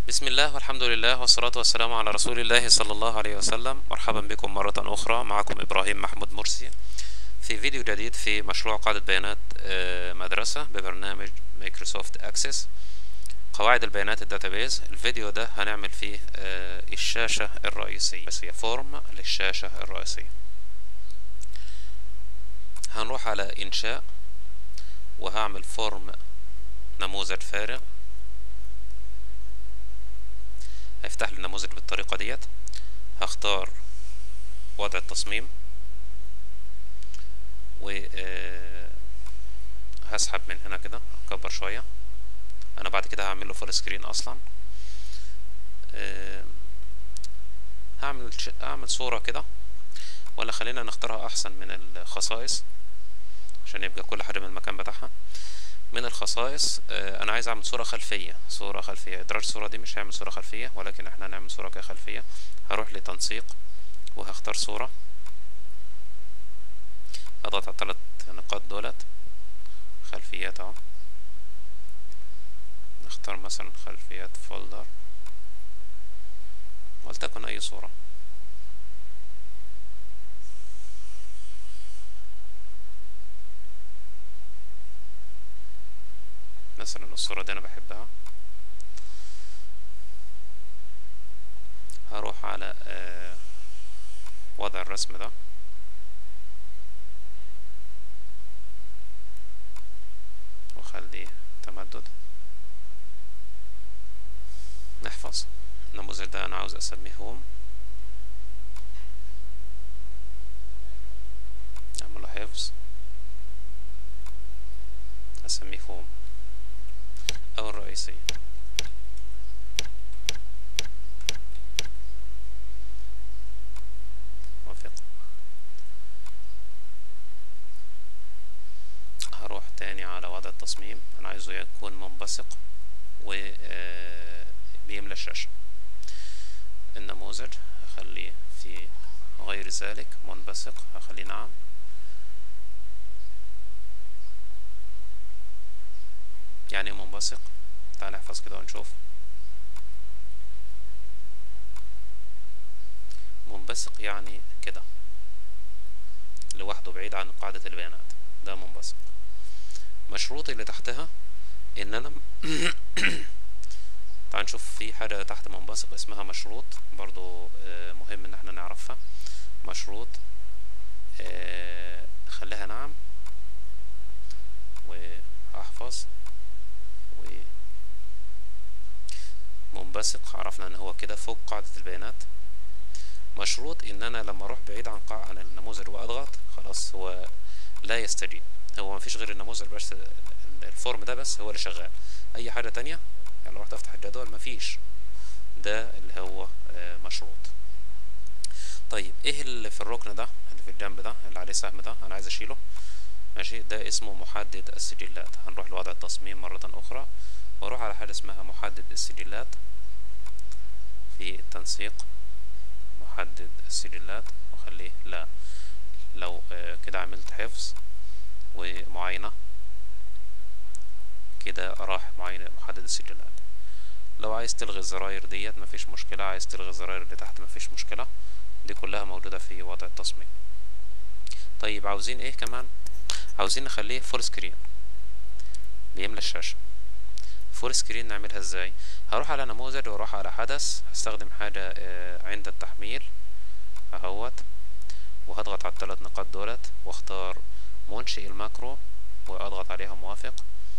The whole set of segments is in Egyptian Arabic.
بسم الله والحمد لله والصلاة والسلام على رسول الله صلى الله عليه وسلم مرحبا بكم مرة أخرى معكم إبراهيم محمود مرسي في فيديو جديد في مشروع قاعدة بيانات آه، مدرسة ببرنامج مايكروسوفت أكسس قواعد البيانات الداتابيز الفيديو ده هنعمل فيه آه، الشاشة الرئيسية فورم للشاشة الرئيسية هنروح على إنشاء وهعمل فورم نموذج فارغ هيفتح لي النموذج بالطريقة ديت هختار وضع التصميم و هسحب من هنا كده اكبر شوية انا بعد كده هعمل له فول سكرين اصلا هعمل هعمل صورة كده ولا خلينا نختارها احسن من الخصائص عشان يبقى كل حاجة من المكان بتاعها من الخصائص انا عايز اعمل صورة خلفية صورة خلفية ادراج الصورة دي مش هيعمل صورة خلفية ولكن احنا هنعمل صورة كخلفية هروح لتنسيق وهختار صورة اضغط على الثلاث نقاط دولت خلفيات اهو نختار مثلا خلفيات فولدر ولتكن اي صورة مثلا الصورة دي أنا بحبها هروح على آه وضع الرسم ده وخليه تمدد نحفظ النموذج ده أنا عاوز أسميه هوم نعمله حفظ أسميه هوم أو الرئيسية موافق هروح تاني على وضع التصميم أنا عايزه يكون منبثق و بيملى الشاشة النموذج هخليه في غير ذلك منبثق هخليه نعم يعني منبثق تعال نحفظ كده ونشوف منبثق يعني كده لوحده بعيد عن قاعدة البيانات ده منبثق مشروط اللي تحتها ان انا تعال نشوف في حاجة تحت منبثق اسمها مشروط برضو مهم ان احنا نعرفها مشروط خليها نعم وهحفظ منبثق عرفنا ان هو كده فوق قاعدة البيانات مشروط ان انا لما اروح بعيد عن قاع عن النموذج واضغط خلاص هو لا يستجيب هو مفيش غير النموذج بس الفورم ده بس هو اللي شغال اي حاجة تانية يعني لو رحت افتح الجدول مفيش ده اللي هو مشروط طيب ايه اللي في الركن ده اللي في الجنب ده اللي عليه سهم ده انا عايز اشيله ماشي ده اسمه محدد السجلات هنروح لوضع التصميم مرة اخرى واروح على حاجة اسمها محدد السجلات في التنسيق محدد السجلات واخليه لا لو كده عملت حفظ ومعاينة كده راح معاينة محدد السجلات لو عايز تلغي الزراير ديت مفيش مشكلة عايز تلغي الزراير اللي تحت مفيش مشكلة دي كلها موجودة في وضع التصميم طيب عاوزين ايه كمان عاوزين نخليه فول سكرين بيملى الشاشة فول سكرين نعملها ازاي هروح على نموذج واروح على حدث هستخدم حاجة عند التحميل اهوت وهضغط على الثلاث نقاط دولت واختار منشئ الماكرو واضغط عليها موافق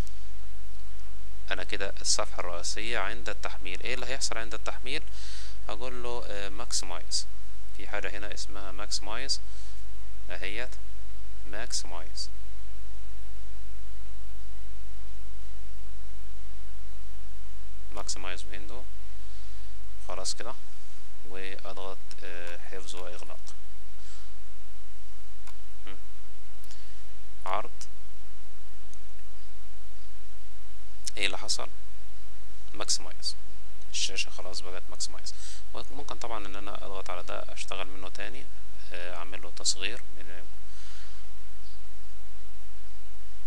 انا كده الصفحة الرئيسية عند التحميل ايه اللي هيحصل عند التحميل هقول له ماكسمايز في حاجة هنا اسمها ماكسمايز اهيت ماكسمايز ماكسمايز ويندو خلاص كده واضغط حفظ واغلاق عرض ايه اللي حصل ماكسمايز الشاشة خلاص بقت ماكسمايز ممكن طبعا ان انا اضغط على ده اشتغل منه تاني اعمل له تصغير من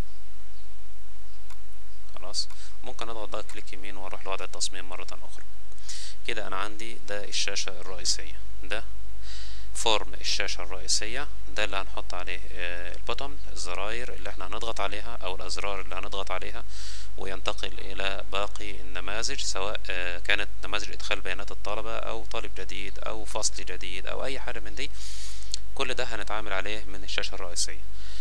خلاص ممكن اضغط بقى كليك يمين واروح لوضع التصميم مرة اخرى كده انا عندي ده الشاشة الرئيسية ده فورم الشاشة الرئيسية ده اللي هنحط عليه البوتوم الزراير اللي احنا هنضغط عليها او الازرار اللي هنضغط عليها وينتقل الى باقي النماذج سواء كانت نماذج ادخال بيانات الطلبة او طالب جديد او فصل جديد او اي حاجة من دي كل ده هنتعامل عليه من الشاشة الرئيسية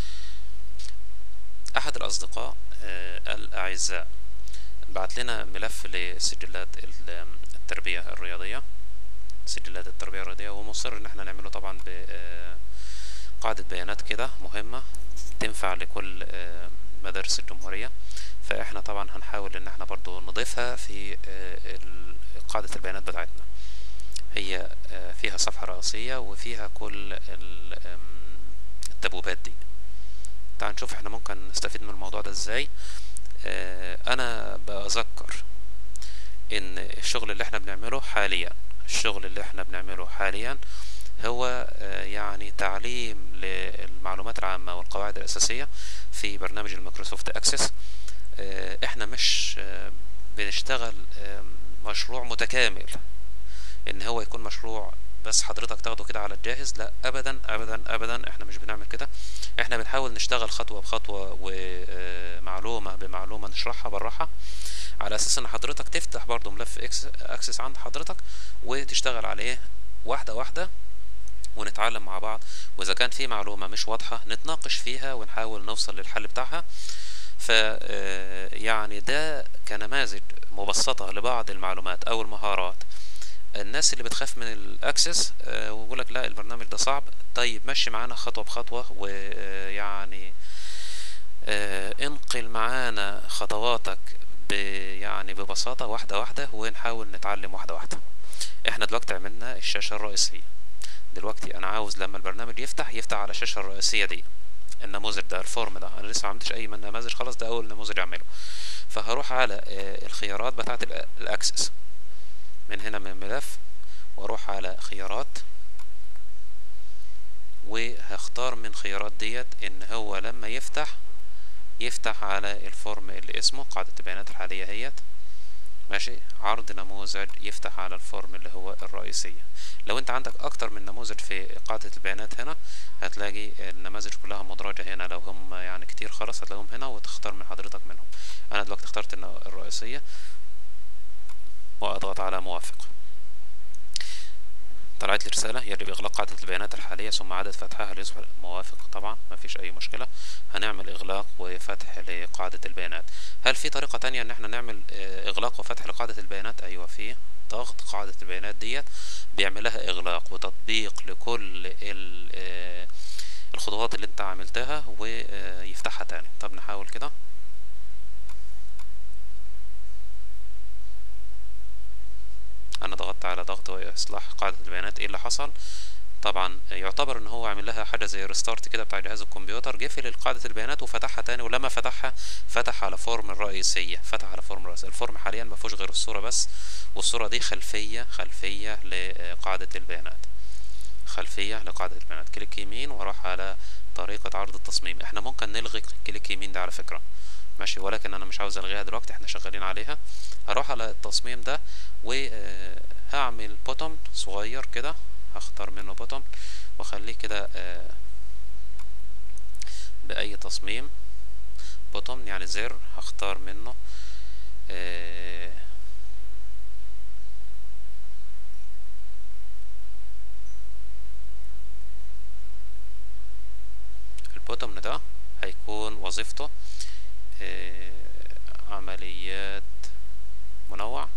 احد الاصدقاء الاعزاء بعت لنا ملف لسجلات التربية الرياضية سجلات التربية الرياضية ومصر ان احنا نعمله طبعا بقاعدة بيانات كده مهمة تنفع لكل مدارس الجمهورية فاحنا طبعا هنحاول ان احنا برضو نضيفها في قاعدة البيانات بتاعتنا هي فيها صفحة رئيسية وفيها كل التبويبات دي تعال نشوف احنا ممكن نستفيد من الموضوع ده ازاي انا بذكر ان الشغل اللي احنا بنعمله حاليا الشغل اللي احنا بنعمله حاليا هو يعني تعليم للمعلومات العامة والقواعد الأساسية في برنامج الميكروسوفت أكسس احنا مش بنشتغل مشروع متكامل ان هو يكون مشروع بس حضرتك تاخده كده على الجاهز لا ابدا ابدا ابدا احنا مش بنعمل كده احنا بنحاول نشتغل خطوة بخطوة ومعلومة بمعلومة نشرحها بالراحة على اساس ان حضرتك تفتح برضو ملف اكس اكسس عند حضرتك وتشتغل عليه واحدة واحدة ونتعلم مع بعض واذا كان في معلومة مش واضحة نتناقش فيها ونحاول نوصل للحل بتاعها ف يعني ده كنماذج مبسطة لبعض المعلومات او المهارات الناس اللي بتخاف من الاكسس ويقول لك لا البرنامج ده صعب طيب مشي معانا خطوة بخطوة ويعني انقل معانا خطواتك يعني ببساطة واحدة واحدة ونحاول نتعلم واحدة واحدة احنا دلوقتي عملنا الشاشة الرئيسية دلوقتي انا عاوز لما البرنامج يفتح يفتح على الشاشة الرئيسية دي النموذج ده الفورم ده انا لسه ما عملتش اي من نماذج خلاص ده اول نموذج اعمله فهروح على الخيارات بتاعة الاكسس من هنا من الملف واروح على خيارات وهختار من خيارات ديت ان هو لما يفتح يفتح على الفورم اللي اسمه قاعدة البيانات الحالية هيت ماشي عرض نموذج يفتح على الفورم اللي هو الرئيسية لو انت عندك اكتر من نموذج في قاعدة البيانات هنا هتلاقي النماذج كلها مدرجة هنا لو هم يعني كتير خلاص هتلاقيهم هنا وتختار من حضرتك منهم انا دلوقتي اخترت الرئيسية واضغط على موافق طلعت لي رسالة يجب إغلاق قاعدة البيانات الحالية ثم عدد فتحها ليصبح موافق طبعا مفيش أي مشكلة هنعمل إغلاق وفتح لقاعدة البيانات هل في طريقة تانية إن احنا نعمل إغلاق وفتح لقاعدة البيانات أيوة في ضغط قاعدة البيانات ديت بيعملها إغلاق وتطبيق لكل الخطوات اللي انت عملتها ويفتحها تاني طب نحاول كده انا ضغطت على ضغط واصلاح قاعدة البيانات ايه اللي حصل طبعا يعتبر ان هو عامل لها حاجة زي ريستارت كده بتاع جهاز الكمبيوتر قفل قاعدة البيانات وفتحها تاني ولما فتحها فتح على فورم الرئيسية فتح على فورم الرئيسية الفورم حاليا ما فيهوش غير الصورة بس والصورة دي خلفية خلفية لقاعدة البيانات خلفية لقاعدة البيانات كليك يمين واروح على طريقة عرض التصميم احنا ممكن نلغي كليك يمين ده على فكرة ماشي ولكن انا مش عاوز الغيها دلوقتي احنا شغالين عليها هروح على التصميم ده وهعمل بوتوم صغير كده هختار منه بوتوم واخليه كده باي تصميم بوتوم يعني زر هختار منه البوتوم ده هيكون وظيفته عمليات منوع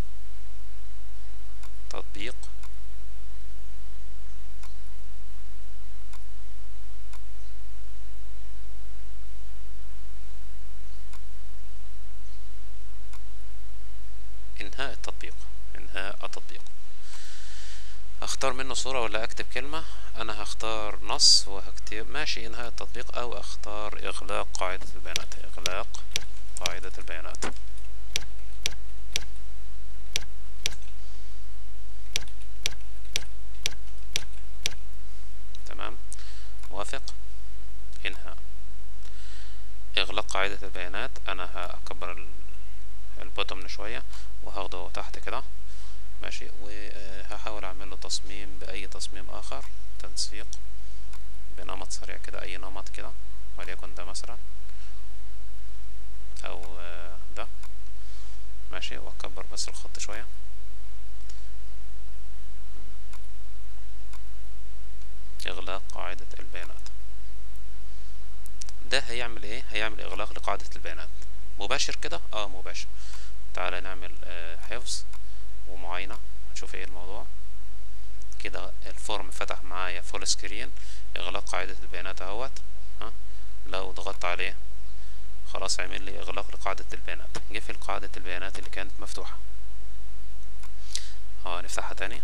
تطبيق انهاء التطبيق انهاء التطبيق هختار منه صورة ولا اكتب كلمة انا هختار نص وهكتب ماشي انهاء التطبيق او اختار اغلاق قاعدة البيانات اغلاق قاعدة البيانات تمام موافق انهاء اغلاق قاعدة البيانات انا هكبر البوتوم شوية وهاخده تحت كده ماشي وهحاول اعمل له تصميم باي تصميم اخر تنسيق بنمط سريع كده اي نمط كده وليكن ده مثلا او آه، ده ماشي واكبر بس الخط شوية اغلاق قاعدة البيانات ده هيعمل ايه هيعمل اغلاق لقاعدة البيانات مباشر كده اه مباشر تعالى نعمل آه حفظ ومعاينة نشوف ايه الموضوع كده الفورم فتح معايا فول سكرين اغلاق قاعدة البيانات اهوت ها لو ضغطت عليه خلاص عمل لي اغلاق لقاعدة البيانات قفل قاعدة البيانات اللي كانت مفتوحة اه نفتحها تاني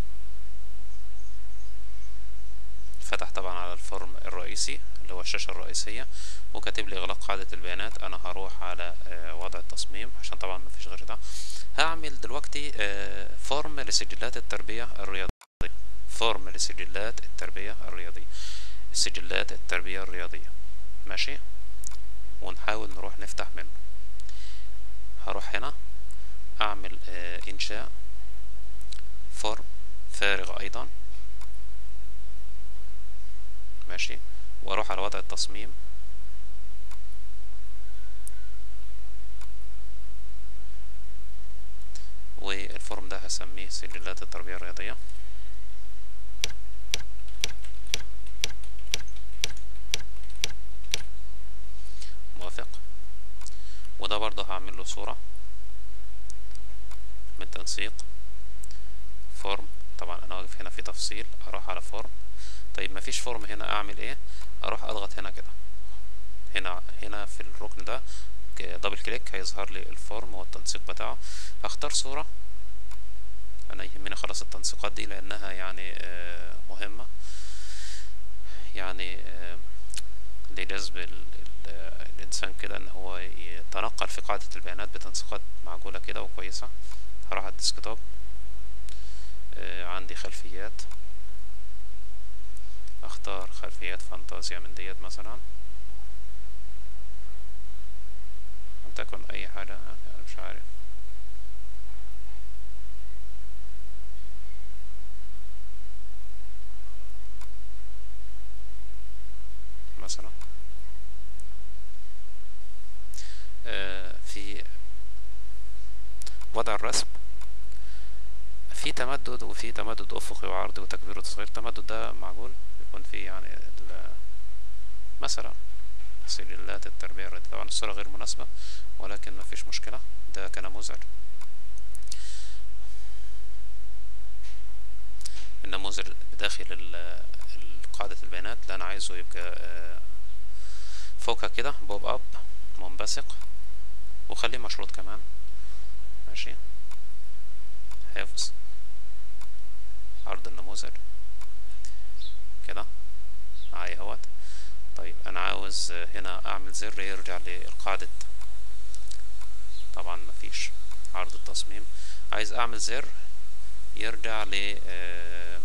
فتح طبعا على الفورم الرئيسي اللي هو الشاشة الرئيسية وكاتب لي اغلاق قاعدة البيانات انا هروح على آه، وضع التصميم عشان طبعا مفيش غير ده هعمل دلوقتي آه، فورم لسجلات التربية الرياضية فورم لسجلات التربية الرياضية سجلات التربية الرياضية ماشي ونحاول نروح نفتح منه هروح هنا اعمل آه، انشاء فورم فارغ ايضا ماشي واروح على وضع التصميم والفورم ده هسميه سجلات التربية الرياضية موافق وده برضه هعمل له صورة من تنسيق فورم طبعا انا واقف هنا في تفصيل اروح على فورم طيب مفيش فورم هنا اعمل ايه اروح اضغط هنا كده هنا هنا في الركن ده دبل كليك هيظهر لي الفورم والتنسيق بتاعه هختار صورة انا يهمني خلاص التنسيقات دي لانها يعني آه، مهمة يعني آه، لجذب ال- ال- الانسان كده ان هو يتنقل في قاعدة البيانات بتنسيقات معقولة كده وكويسة هروح على الديسكتوب آه، عندي خلفيات اختار خلفيات فانتازيا من ديت مثلا تكن اي حاجة انا مش عارف مثلا آه، في وضع الرسم في تمدد وفي تمدد افقي وعرضي وتكبير وتصغير التمدد ده معقول يكون فيه يعني ال- مثلا سجلات التربية الرياضية طبعا الصورة غير مناسبة ولكن ما فيش مشكلة ده كنموذج النموذج بداخل ال- قاعدة البيانات اللي أنا عايزه يبقى آه، فوقها كده بوب أب منبثق وخليه مشروط كمان ماشي حفظ عرض النموذج كده معايا اهوت طيب انا عاوز آه، هنا اعمل زر يرجع للقاعدة طبعا مفيش عرض التصميم عايز اعمل زر يرجع ل آه،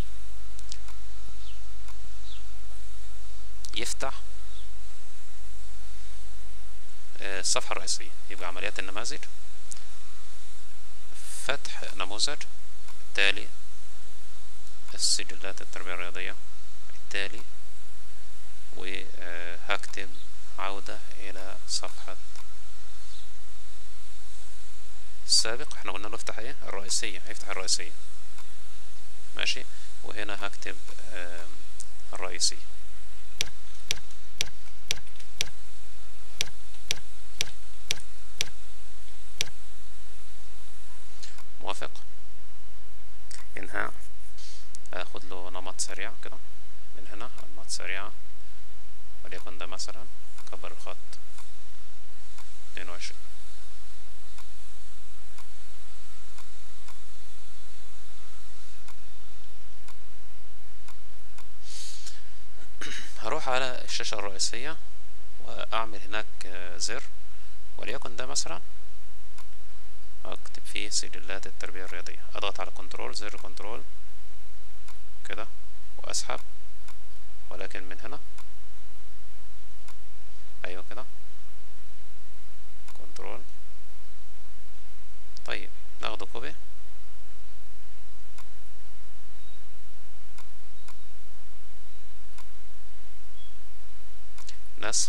يفتح آه، الصفحة الرئيسية يبقى عمليات النماذج فتح نموذج التالي السجلات التربية الرياضية التالي وهكتب عودة إلى صفحة السابق احنا قلنا له افتح ايه الرئيسية هيفتح الرئيسية ماشي وهنا هكتب آم، الرئيسية موافق انهاء اخد له نمط سريع كده من هنا انماط سريعة وليكن ده مثلا كبر الخط اتنين وعشرين هروح على الشاشة الرئيسية وأعمل هناك آه، زر وليكن ده مثلا أكتب فيه سجلات التربية الرياضية أضغط على كنترول زر كنترول كده وأسحب ولكن من هنا أيوة كده كنترول طيب ناخده كوبي نسخ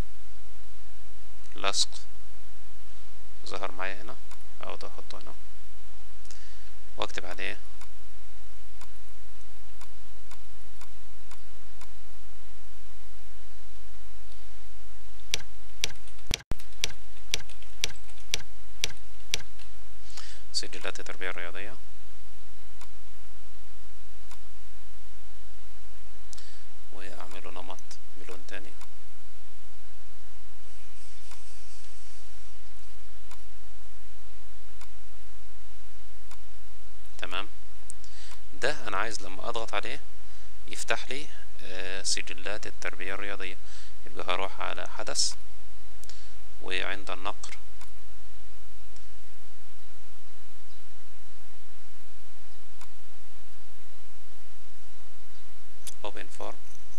لصق ظهر معايا هنا اقعد احطه هنا واكتب عليه سجلات التربية الرياضية وأعمله نمط بلون تاني تمام ده أنا عايز لما أضغط عليه يفتح لي آه، سجلات التربية الرياضية يبقى هروح على حدث وعند النقر open form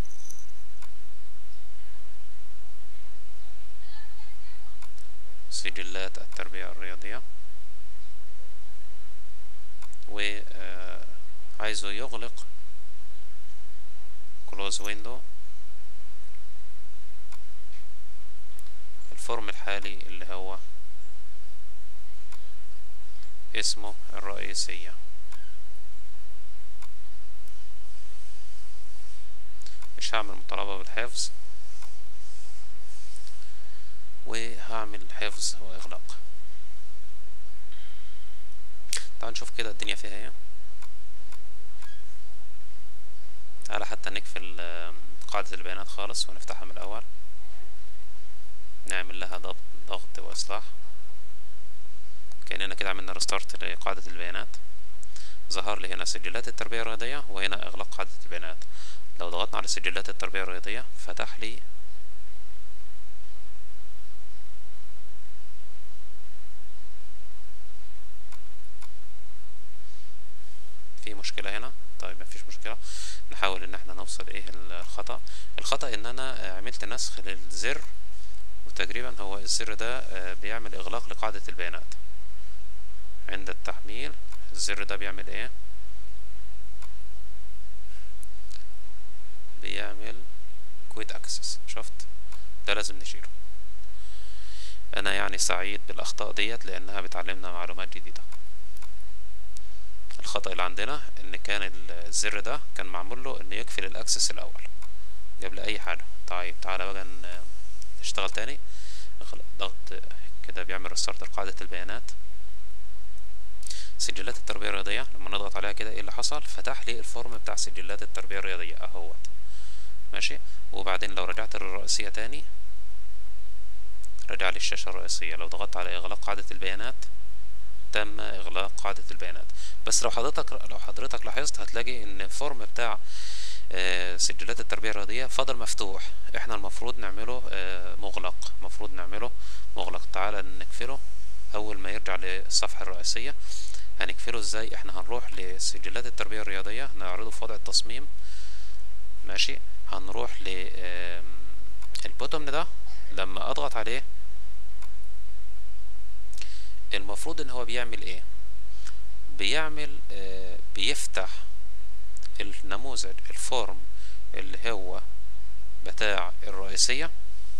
سجلات التربية الرياضية وعايزه يغلق close window الفورم الحالي اللي هو اسمه الرئيسية مش هعمل مطالبة بالحفظ وهعمل حفظ واغلاق تعال نشوف كده الدنيا فيها ايه تعالى حتى نقفل آه، قاعدة البيانات خالص ونفتحها من الاول نعمل لها ضبط ضغط واصلاح كأننا كده عملنا ريستارت لقاعدة البيانات ظهر لي هنا سجلات التربية الرياضية وهنا اغلاق قاعدة البيانات لو ضغطنا على سجلات التربية الرياضية فتح لي في مشكلة هنا طيب مفيش مشكلة نحاول ان احنا نوصل ايه الخطأ الخطأ ان انا عملت نسخ للزر وتقريبا هو الزر ده آه، بيعمل اغلاق لقاعدة البيانات عند التحميل الزر ده بيعمل ايه بيعمل كويت اكسس شفت ده لازم نشيله انا يعني سعيد بالاخطاء ديت لانها بتعلمنا معلومات جديدة الخطأ اللي عندنا ان كان الزر ده كان معمول له انه يقفل الاكسس الاول قبل اي حاجة طيب تعالى بقى ن- نشتغل تاني اخل- ضغط كده بيعمل ريستارت لقاعدة البيانات سجلات التربية الرياضية لما نضغط عليها كده ايه اللي حصل فتح لي الفورم بتاع سجلات التربية الرياضية اهوت ماشي وبعدين لو رجعت للرئيسية تاني رجع لي الشاشة الرئيسية لو ضغطت على إغلاق قاعدة البيانات تم إغلاق قاعدة البيانات بس لو حضرتك لو حضرتك لاحظت هتلاقي إن الفورم بتاع آه، سجلات التربية الرياضية فضل مفتوح احنا المفروض نعمله آه، مغلق المفروض نعمله مغلق تعالى نقفله أول ما يرجع للصفحة الرئيسية هنقفله ازاي احنا هنروح لسجلات التربية الرياضية نعرضه في وضع التصميم ماشي هنروح ل آم، البوتوم ده لما اضغط عليه المفروض ان هو بيعمل ايه بيعمل آه، بيفتح النموذج الفورم اللي هو بتاع الرئيسية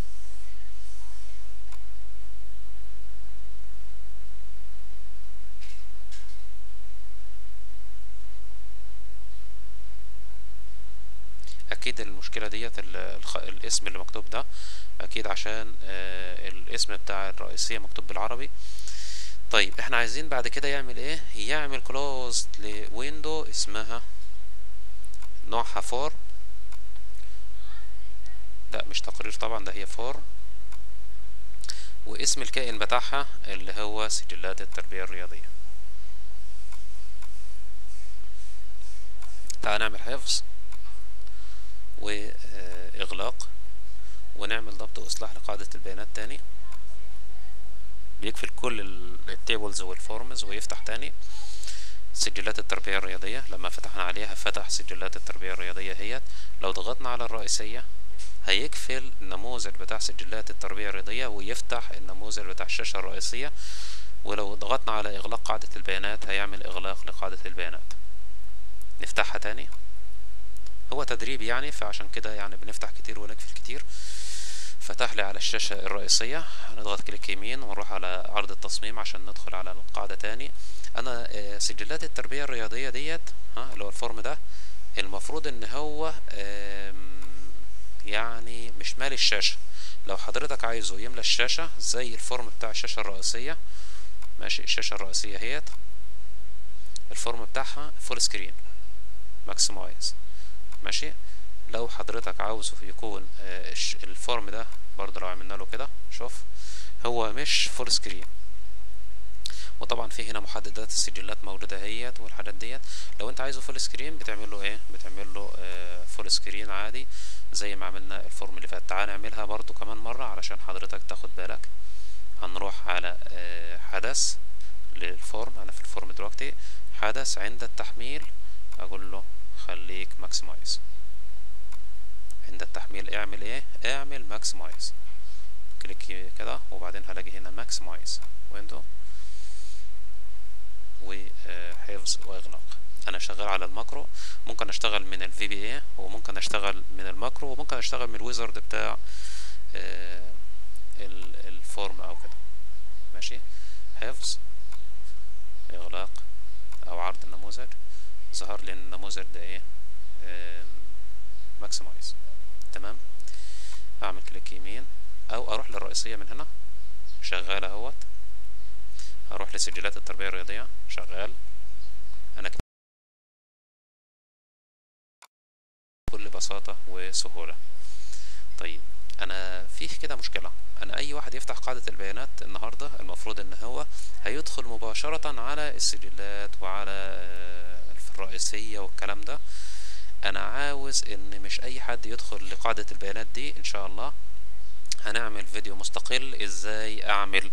اكيد المشكله ديت ال- الخ... الاسم اللي مكتوب ده اكيد عشان آه الاسم بتاع الرئيسيه مكتوب بالعربي طيب احنا عايزين بعد كده يعمل ايه يعمل كلوز لويندو اسمها نوعها فور لا مش تقرير طبعا ده هي فور واسم الكائن بتاعها اللي هو سجلات التربيه الرياضيه تعال نعمل حفظ واغلاق ونعمل ضبط واصلاح لقاعدة البيانات تاني بيقفل كل التيبلز والفورمز ويفتح تاني سجلات التربية الرياضية لما فتحنا عليها فتح سجلات التربية الرياضية هي لو ضغطنا على الرئيسية هيقفل النموذج بتاع سجلات التربية الرياضية ويفتح النموذج بتاع الشاشة الرئيسية ولو ضغطنا على إغلاق قاعدة البيانات هيعمل إغلاق لقاعدة البيانات نفتحها تاني هو تدريب يعني فعشان كده يعني بنفتح كتير ونقفل كتير فتح لي على الشاشة الرئيسية هنضغط كليك يمين ونروح على عرض التصميم عشان ندخل على القاعدة تاني انا آه، سجلات التربية الرياضية ديت ها اللي هو الفورم ده المفروض ان هو آم، يعني مش مالي الشاشة لو حضرتك عايزه يملى الشاشة زي الفورم بتاع الشاشة الرئيسية ماشي الشاشة الرئيسية اهيت الفورم بتاعها فول سكرين ماكسمايز ماشي لو حضرتك عاوزه يكون آه، الش- الفورم ده برضه لو عملنا له كده شوف هو مش فول سكرين وطبعا في هنا محددات السجلات موجودة اهيت والحاجات ديت لو انت عايزه فول سكرين بتعمل له ايه بتعمل له آه فول سكرين عادي زي ما عملنا الفورم اللي فات تعال نعملها برضو كمان مرة علشان حضرتك تاخد بالك هنروح على آه حدث للفورم انا في الفورم دلوقتي حدث عند التحميل اقول له خليك ماكسمايز عند التحميل اعمل ايه اعمل ماكسمايز كليك كده وبعدين هلاقي هنا ماكسمايز ويندو وحفظ واغلاق انا شغال على الماكرو ممكن اشتغل من الفي بي اي وممكن اشتغل من الماكرو وممكن اشتغل من الويزرد بتاع آه، ال- الفورم او كده ماشي حفظ اغلاق او عرض النموذج ظهر لي إن النموذج ده ايه ماكسمايز تمام اعمل كليك يمين او اروح للرئيسية من هنا شغال اهوت هروح لسجلات التربية الرياضية شغال انا كده بكل بساطة وسهولة طيب انا فيه كده مشكلة انا اي واحد يفتح قاعدة البيانات النهاردة المفروض ان هو هيدخل مباشرة على السجلات وعلى آه، الرئيسية والكلام ده انا عاوز ان مش اي حد يدخل لقاعدة البيانات دي ان شاء الله هنعمل فيديو مستقل ازاي اعمل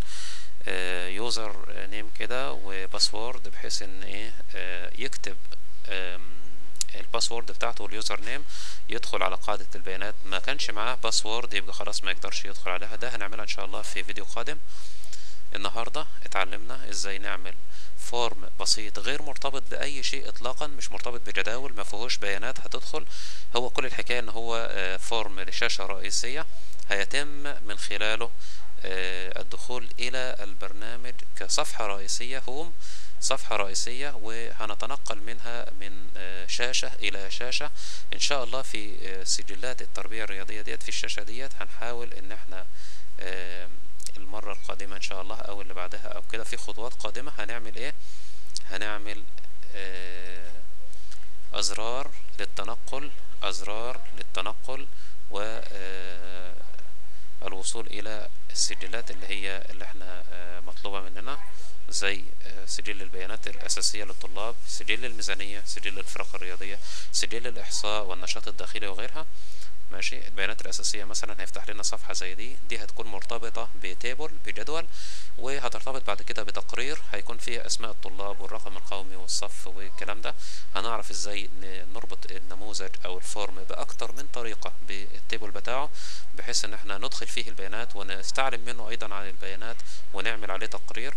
يوزر نيم كده وباسورد بحيث ان ايه آه، يكتب آم، الباسورد بتاعته واليوزر نيم يدخل على قاعدة البيانات ما كانش معاه باسورد يبقى خلاص ما يقدرش يدخل عليها ده هنعملها ان شاء الله في فيديو قادم النهاردة اتعلمنا ازاي نعمل فورم بسيط غير مرتبط بأي شيء إطلاقا مش مرتبط بجداول ما فيهوش بيانات هتدخل هو كل الحكاية إن هو آه، فورم لشاشة رئيسية هيتم من خلاله آه، الدخول إلى البرنامج كصفحة رئيسية هوم صفحة رئيسية وهنتنقل منها من آه، شاشة إلى شاشة إن شاء الله في آه، سجلات التربية الرياضية ديت في الشاشة ديت هنحاول إن احنا آه، المرة القادمة إن شاء الله أو اللي بعدها أو كده في خطوات قادمة هنعمل إيه هنعمل آه، أزرار للتنقل أزرار للتنقل و آه، الوصول إلى السجلات اللي هي اللي احنا آه، مطلوبة مننا زي آه، سجل البيانات الأساسية للطلاب سجل الميزانية سجل الفرق الرياضية سجل الإحصاء والنشاط الداخلي وغيرها ماشي البيانات الأساسية مثلا هيفتح لنا صفحة زي دي دي هتكون مرتبطة بتيبل بجدول وهترتبط بعد كده بتقرير هيكون فيه أسماء الطلاب والرقم القومي والصف والكلام ده هنعرف ازاي ن- نربط النموذج أو الفورم بأكتر من طريقة بالتيبل بتاعه بحيث ان احنا ندخل فيه البيانات ونستعلم منه ايضا عن البيانات ونعمل عليه تقرير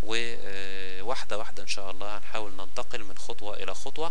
وواحدة واحدة ان شاء الله هنحاول ننتقل من خطوة الى خطوة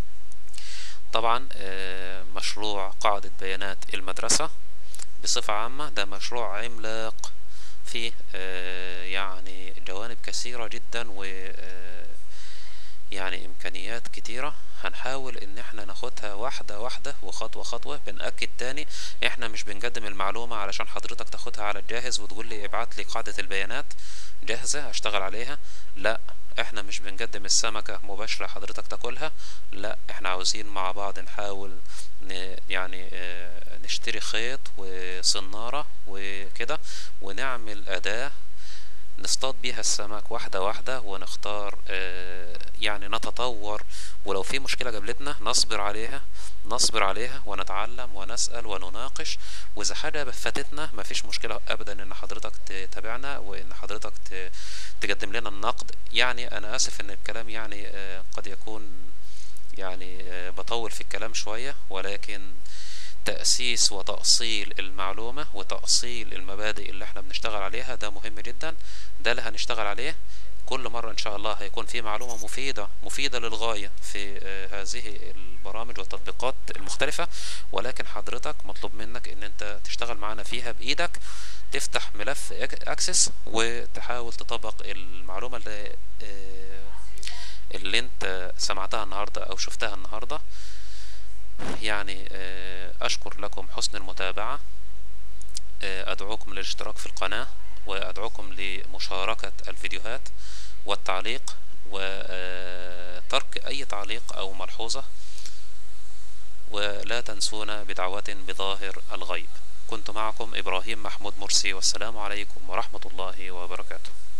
طبعا آه، مشروع قاعدة بيانات المدرسة بصفة عامة ده مشروع عملاق فيه آه، يعني جوانب كثيرة جدا و آه، يعني إمكانيات كتيرة هنحاول إن احنا ناخدها واحدة واحدة وخطوة خطوة بنأكد تاني احنا مش بنقدم المعلومة علشان حضرتك تاخدها على الجاهز وتقول لي ابعت لي قاعدة البيانات جاهزة اشتغل عليها لا احنا مش بنقدم السمكة مباشرة حضرتك تاكلها لا احنا عاوزين مع بعض نحاول ن يعني آه، نشتري خيط وصنارة وكده ونعمل أداة نصطاد بيها السمك واحدة واحدة ونختار آه، يعني نتطور ولو في مشكلة قابلتنا نصبر عليها نصبر عليها ونتعلم ونسأل ونناقش وإذا حاجة فاتتنا مفيش مشكلة أبدا إن حضرتك تتابعنا وإن حضرتك ت- تقدم لنا النقد يعني أنا آسف إن الكلام يعني آه، قد يكون يعني آه، بطول في الكلام شوية ولكن تأسيس وتأصيل المعلومة وتأصيل المبادئ اللي احنا بنشتغل عليها ده مهم جدا ده اللي هنشتغل عليه كل مرة إن شاء الله هيكون في معلومة مفيدة مفيدة للغاية في آه، هذه البرامج والتطبيقات المختلفة ولكن حضرتك مطلوب منك إن أنت تشتغل معانا فيها بإيدك تفتح ملف أكسس وتحاول تطبق المعلومة اللي آه، اللي أنت سمعتها النهاردة أو شفتها النهاردة يعني آه، أشكر لكم حسن المتابعة آه، أدعوكم للاشتراك في القناة وأدعوكم لمشاركة الفيديوهات والتعليق وترك أي تعليق أو ملحوظة ولا تنسونا بدعوة بظاهر الغيب كنت معكم إبراهيم محمود مرسي والسلام عليكم ورحمة الله وبركاته